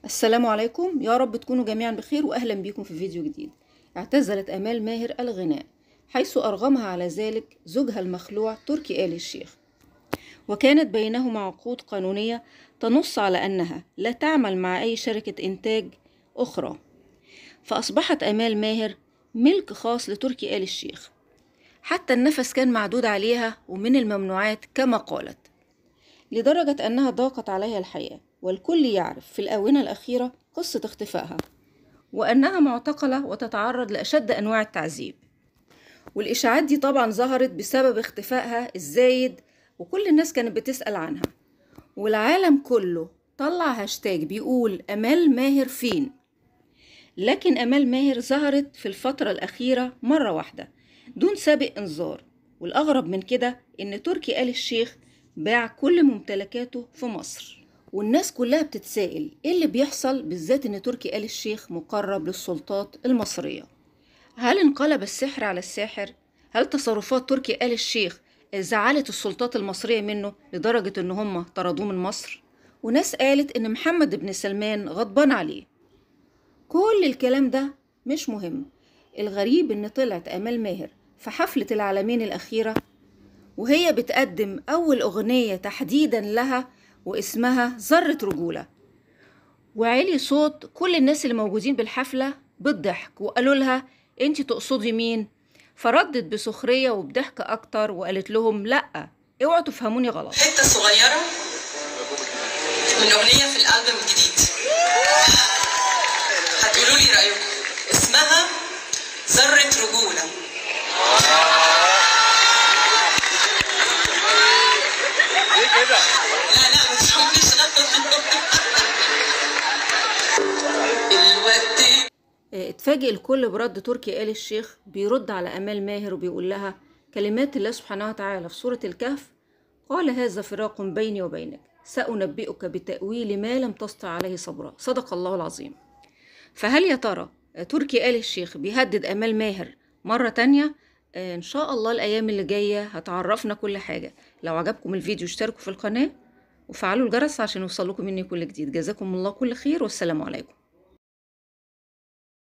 السلام عليكم يا رب تكونوا جميعا بخير واهلا بكم في فيديو جديد اعتزلت امال ماهر الغناء حيث ارغمها على ذلك زوجها المخلوع تركي آل الشيخ وكانت بينهما عقود قانونية تنص على أنها لا تعمل مع أي شركة إنتاج أخرى فأصبحت أمال ماهر ملك خاص لتركي آل الشيخ حتى النفس كان معدود عليها ومن الممنوعات كما قالت لدرجة أنها ضاقت عليها الحياة والكل يعرف في الآونة الأخيرة قصة اختفائها وأنها معتقلة وتتعرض لأشد أنواع التعذيب والإشاعات دي طبعا ظهرت بسبب اختفائها الزايد وكل الناس كانت بتسأل عنها والعالم كله طلع هاشتاج بيقول أمال ماهر فين لكن أمال ماهر ظهرت في الفترة الأخيرة مرة واحدة دون سابق إنذار والأغرب من كده إن تركي آل الشيخ باع كل ممتلكاته في مصر والناس كلها بتتسائل ايه اللي بيحصل بالذات ان تركي آل الشيخ مقرب للسلطات المصرية هل انقلب السحر على الساحر؟ هل تصرفات تركي آل الشيخ زعلت السلطات المصرية منه لدرجة ان هم طردوه من مصر؟ وناس قالت ان محمد بن سلمان غضبان عليه كل الكلام ده مش مهم الغريب ان طلعت امال ماهر في حفلة العالمين الأخيرة وهي بتقدم أول أغنية تحديدا لها واسمها ذرة رجولة وعلي صوت كل الناس اللي موجودين بالحفلة بالضحك وقالوا لها انت تقصدي مين فردت بسخرية وبضحك أكتر وقالت لهم لأ اوعوا تفهموني غلط حتة صغيرة من أغنية في الألبوم الجديد هتقولوا لي رأيكم اسمها ذرة رجولة ليه كده؟ لا لا ما تفهمنيش الوقت اه، اتفاجئ الكل برد تركي آل الشيخ بيرد على أمال ماهر وبيقول لها كلمات الله سبحانه وتعالى في سورة الكهف قال هذا فراق بيني وبينك سأنبئك بتأويل ما لم تستطع عليه صبرا صدق الله العظيم فهل يا ترى تركي آل الشيخ بيهدد أمال ماهر مرة تانية آه، إن شاء الله الأيام اللي جاية هتعرفنا كل حاجة لو عجبكم الفيديو اشتركوا في القناة وفعلوا الجرس عشان يوصلكم مني كل جديد جزاكم الله كل خير والسلام عليكم